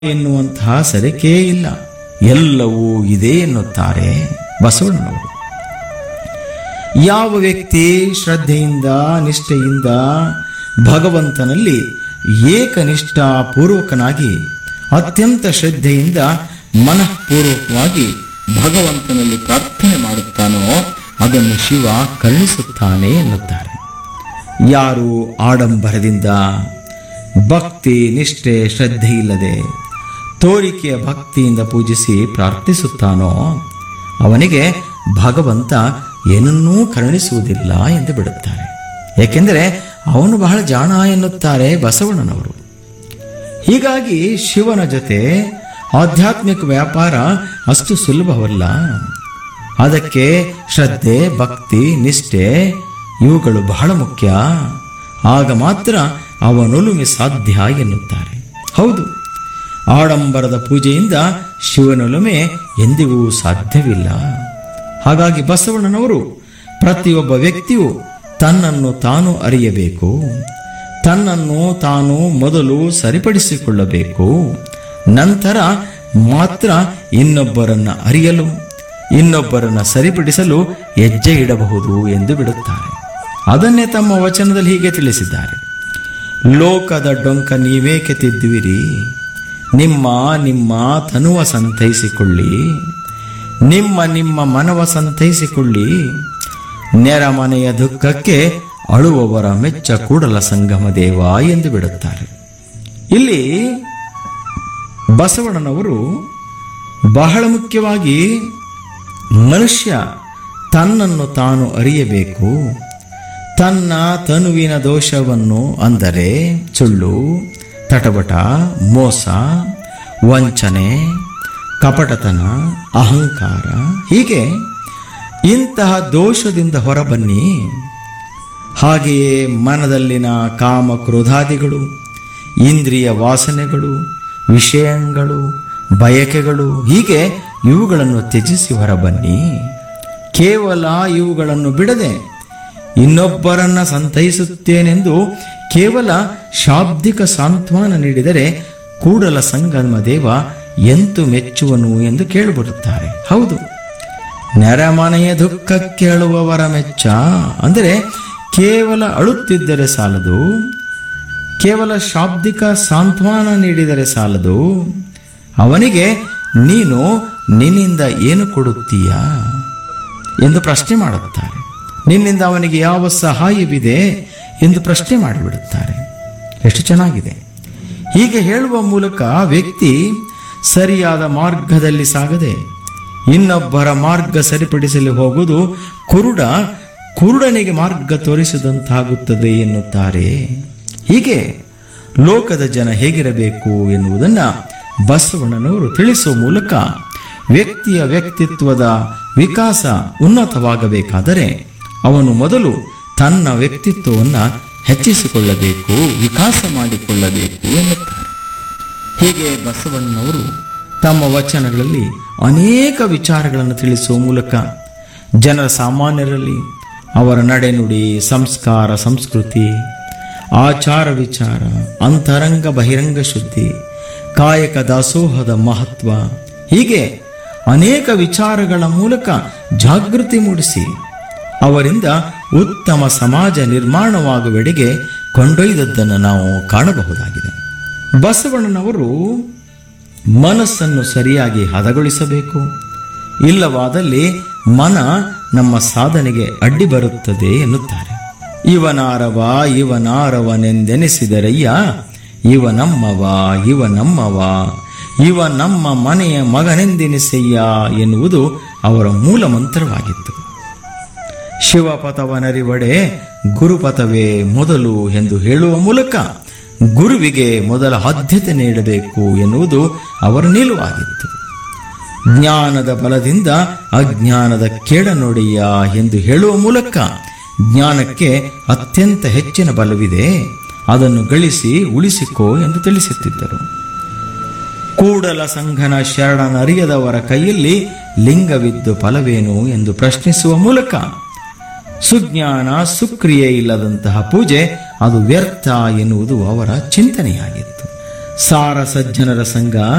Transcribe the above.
ಎನ್ನುವಂತಹ ಸರಿಕೆ ಇಲ್ಲ ಎಲ್ಲವೂ ಇದೆ ಎನ್ನುತ್ತಾರೆ ಬಸವಣ್ಣನವರು ಯಾವ ವ್ಯಕ್ತಿ ಶ್ರದ್ಧೆಯಿಂದ ನಿಷ್ಠೆಯಿಂದ ಭಗವಂತನಲ್ಲಿ ಏಕನಿಷ್ಠಾಪೂರ್ವಕನಾಗಿ ಅತ್ಯಂತ ಶ್ರದ್ಧೆಯಿಂದ ಮನಃಪೂರ್ವಕವಾಗಿ ಭಗವಂತನಲ್ಲಿ ಪ್ರಾರ್ಥನೆ ಮಾಡುತ್ತಾನೋ ಅದನ್ನು ಶಿವ ಕರುಣಿಸುತ್ತಾನೆ ಎನ್ನುತ್ತಾರೆ ಯಾರು ಆಡಂಬರದಿಂದ ಭಕ್ತಿ ನಿಷ್ಠೆ ಶ್ರದ್ಧೆ ಇಲ್ಲದೆ ತೋರಿಕೆಯ ಭಕ್ತಿಯಿಂದ ಪೂಜಿಸಿ ಪ್ರಾರ್ಥಿಸುತ್ತಾನೋ ಅವನಿಗೆ ಭಗವಂತ ಏನನ್ನೂ ಕರುಣಿಸುವುದಿಲ್ಲ ಎಂದು ಬಿಡುತ್ತಾರೆ ಏಕೆಂದರೆ ಅವನು ಬಹಳ ಜಾಣ ಎನ್ನುತ್ತಾರೆ ಬಸವಣ್ಣನವರು ಹೀಗಾಗಿ ಶಿವನ ಜೊತೆ ಆಧ್ಯಾತ್ಮಿಕ ವ್ಯಾಪಾರ ಅಷ್ಟು ಸುಲಭವಲ್ಲ ಅದಕ್ಕೆ ಶ್ರದ್ಧೆ ಭಕ್ತಿ ನಿಷ್ಠೆ ಇವುಗಳು ಬಹಳ ಮುಖ್ಯ ಆಗ ಮಾತ್ರ ಅವನೊಲುಮೆ ಸಾಧ್ಯ ಎನ್ನುತ್ತಾರೆ ಹೌದು ಆಡಂಬರದ ಪೂಜೆಯಿಂದ ಶಿವನೊಲುಮೆ ಎಂದಿಗೂ ಸಾಧ್ಯವಿಲ್ಲ ಹಾಗಾಗಿ ಬಸವಣ್ಣನವರು ಪ್ರತಿಯೊಬ್ಬ ವ್ಯಕ್ತಿಯು ತನ್ನನ್ನು ತಾನು ಅರಿಯಬೇಕು ತನ್ನನ್ನು ತಾನು ಮೊದಲು ಸರಿಪಡಿಸಿಕೊಳ್ಳಬೇಕು ನಂತರ ಮಾತ್ರ ಇನ್ನೊಬ್ಬರನ್ನ ಅರಿಯಲು ಇನ್ನೊಬ್ಬರನ್ನ ಸರಿಪಡಿಸಲು ಹೆಜ್ಜೆ ಇಡಬಹುದು ಎಂದು ಬಿಡುತ್ತಾರೆ ಅದನ್ನೇ ತಮ್ಮ ವಚನದಲ್ಲಿ ಹೀಗೆ ತಿಳಿಸಿದ್ದಾರೆ ಲೋಕದ ಡೊಂಕ ನೀವೇಕೆ ತಿದ್ದುವಿರಿ ನಿಮ್ಮ ನಿಮ್ಮ ತನುವ ಸಂತೈಸಿಕೊಳ್ಳಿ ನಿಮ್ಮ ನಿಮ್ಮ ಮನವ ಸಂತೈಸಿಕೊಳ್ಳಿ ನೆರಮನೆಯ ದುಃಖಕ್ಕೆ ಅಳುವವರ ಮೆಚ್ಚ ಕೂಡಲ ಸಂಗಮ ದೇವ ಎಂದು ಬಿಡುತ್ತಾರೆ ಇಲ್ಲಿ ಬಸವಣ್ಣನವರು ಬಹಳ ಮುಖ್ಯವಾಗಿ ಮನುಷ್ಯ ತನ್ನನ್ನು ತಾನು ಅರಿಯಬೇಕು ತನ್ನ ತನುವಿನ ದೋಷವನ್ನು ಅಂದರೆ ಸುಳ್ಳು ತಟಬಟ ಮೋಸ ವಂಚನೆ ಕಪಟತನ ಅಹಂಕಾರ ಹೀಗೆ ಇಂತಹ ದೋಷದಿಂದ ಹೊರಬನ್ನಿ ಹಾಗೆಯೇ ಮನದಲ್ಲಿನ ಕಾಮ ಕ್ರೋಧಾದಿಗಳು ಇಂದ್ರಿಯ ವಾಸನೆಗಳು ವಿಷಯಗಳು ಬಯಕೆಗಳು ಹೀಗೆ ಇವುಗಳನ್ನು ತ್ಯಜಿಸಿ ಹೊರಬನ್ನಿ ಕೇವಲ ಇವುಗಳನ್ನು ಬಿಡದೆ ಇನ್ನೊಬ್ಬರನ್ನ ಸಂತೈಸುತ್ತೇನೆಂದು ಕೇವಲ ಶಾಬ್ದಿಕ ಸಾಂತ್ವನ ನೀಡಿದರೆ ಕೂಡಲ ಸಂಗಮ ದೇವ ಎಂತು ಮೆಚ್ಚುವನು ಎಂದು ಕೇಳಿಬರುತ್ತಾರೆ ಹೌದು ನೆರೆಮನೆಯ ದುಃಖ ಕೇಳುವವರ ಮೆಚ್ಚ ಅಂದರೆ ಕೇವಲ ಅಳುತ್ತಿದ್ದರೆ ಸಾಲದು ಕೇವಲ ಶಾಬ್ದಿಕ ಸಾಂತ್ವನ ನೀಡಿದರೆ ಸಾಲದು ಅವನಿಗೆ ನೀನು ನಿನ್ನಿಂದ ಏನು ಕೊಡುತ್ತೀಯಾ ಎಂದು ಪ್ರಶ್ನೆ ಮಾಡುತ್ತಾರೆ ನಿನ್ನಿಂದ ಅವನಿಗೆ ಯಾವ ಸಹಾಯವಿದೆ ಎಂದು ಪ್ರಶ್ನೆ ಮಾಡಿಬಿಡುತ್ತಾರೆ ಎಷ್ಟು ಚೆನ್ನಾಗಿದೆ ಹೀಗೆ ಹೇಳುವ ಮೂಲಕ ವ್ಯಕ್ತಿ ಸರಿಯಾದ ಮಾರ್ಗದಲ್ಲಿ ಸಾಗದೆ ಇನ್ನೊಬ್ಬರ ಮಾರ್ಗ ಸರಿಪಡಿಸಲು ಹೋಗುವುದು ಕುರುಡ ಕುರುಡನಿಗೆ ಮಾರ್ಗ ತೋರಿಸಿದಂತಾಗುತ್ತದೆ ಎನ್ನುತ್ತಾರೆ ಹೀಗೆ ಲೋಕದ ಜನ ಹೇಗಿರಬೇಕು ಎನ್ನುವುದನ್ನು ಬಸವಣ್ಣನವರು ತಿಳಿಸುವ ಮೂಲಕ ವ್ಯಕ್ತಿಯ ವ್ಯಕ್ತಿತ್ವದ ವಿಕಾಸ ಉನ್ನತವಾಗಬೇಕಾದರೆ ಅವನು ಮೊದಲು ತನ್ನ ವ್ಯಕ್ತಿತ್ವವನ್ನು ಹೆಚ್ಚಿಸಿಕೊಳ್ಳಬೇಕು ವಿಕಾಸ ಮಾಡಿಕೊಳ್ಳಬೇಕು ಎನ್ನುತ್ತಾರೆ ಹೀಗೆ ಬಸವಣ್ಣನವರು ತಮ್ಮ ವಚನಗಳಲ್ಲಿ ಅನೇಕ ವಿಚಾರಗಳನ್ನು ತಿಳಿಸುವ ಮೂಲಕ ಜನರ ಸಾಮಾನ್ಯರಲ್ಲಿ ಅವರ ನಡೆನುಡಿ ಸಂಸ್ಕಾರ ಸಂಸ್ಕೃತಿ ಆಚಾರ ವಿಚಾರ ಅಂತರಂಗ ಬಹಿರಂಗ ಶುದ್ಧಿ ಕಾಯಕ ದಾಸೋಹದ ಮಹತ್ವ ಹೀಗೆ ಅನೇಕ ವಿಚಾರಗಳ ಮೂಲಕ ಜಾಗೃತಿ ಮೂಡಿಸಿ ಅವರಿಂದ ಉತ್ತಮ ಸಮಾಜ ನಿರ್ಮಾಣವಾಗುವೆಡೆಗೆ ಕೊಂಡೊಯ್ದದ್ದನ್ನು ನಾವು ಕಾಣಬಹುದಾಗಿದೆ ಬಸವಣ್ಣನವರು ಮನಸ್ಸನ್ನು ಸರಿಯಾಗಿ ಹದಗೊಳಿಸಬೇಕು ಇಲ್ಲವಾದಲ್ಲಿ ಮನ ನಮ್ಮ ಸಾಧನೆಗೆ ಅಡ್ಡಿ ಬರುತ್ತದೆ ಎನ್ನುತ್ತಾರೆ ಇವನಾರವ ಇವನಾರವನೆಂದೆನಿಸಿದರಯ್ಯ ಇವ ನಮ್ಮವ ಇವ ನಮ್ಮವ ಇವ ನಮ್ಮ ಮನೆಯ ಮಗನೆಂದೆನಿಸಯ್ಯ ಎನ್ನುವುದು ಅವರ ಮೂಲ ಮಂತ್ರವಾಗಿತ್ತು ಶಿವಪಥವನರಿವಡೆ ಗುರುಪಥವೇ ಮೊದಲು ಎಂದು ಹೇಳುವ ಮೂಲಕ ಗುರುವಿಗೆ ಮೊದಲ ಆದ್ಯತೆ ನೀಡಬೇಕು ಎನ್ನುವುದು ಅವರ ನಿಲುವಾಗಿತ್ತು ಜ್ಞಾನದ ಬಲದಿಂದ ಅಜ್ಞಾನದ ಕೇಡ ನೋಡಿಯ ಎಂದು ಹೇಳುವ ಮೂಲಕ ಜ್ಞಾನಕ್ಕೆ ಅತ್ಯಂತ ಹೆಚ್ಚಿನ ಬಲವಿದೆ ಅದನ್ನು ಗಳಿಸಿ ಉಳಿಸಿಕೋ ಎಂದು ತಿಳಿಸುತ್ತಿದ್ದರು ಕೂಡಲ ಸಂಘನ ಶರಣನರಿಯದವರ ಕೈಯಲ್ಲಿ ಲಿಂಗವಿದ್ದು ಫಲವೇನು ಎಂದು ಪ್ರಶ್ನಿಸುವ ಮೂಲಕ ಸುಜ್ಞಾನ ಸುಕ್ರಿಯೆ ಇಲ್ಲದಂತಹ ಪೂಜೆ ಅದು ವ್ಯರ್ಥ ಎನ್ನುವುದು ಅವರ ಚಿಂತನೆಯಾಗಿತ್ತು ಸಾರ ಸಜ್ಜನರ ಸಂಘ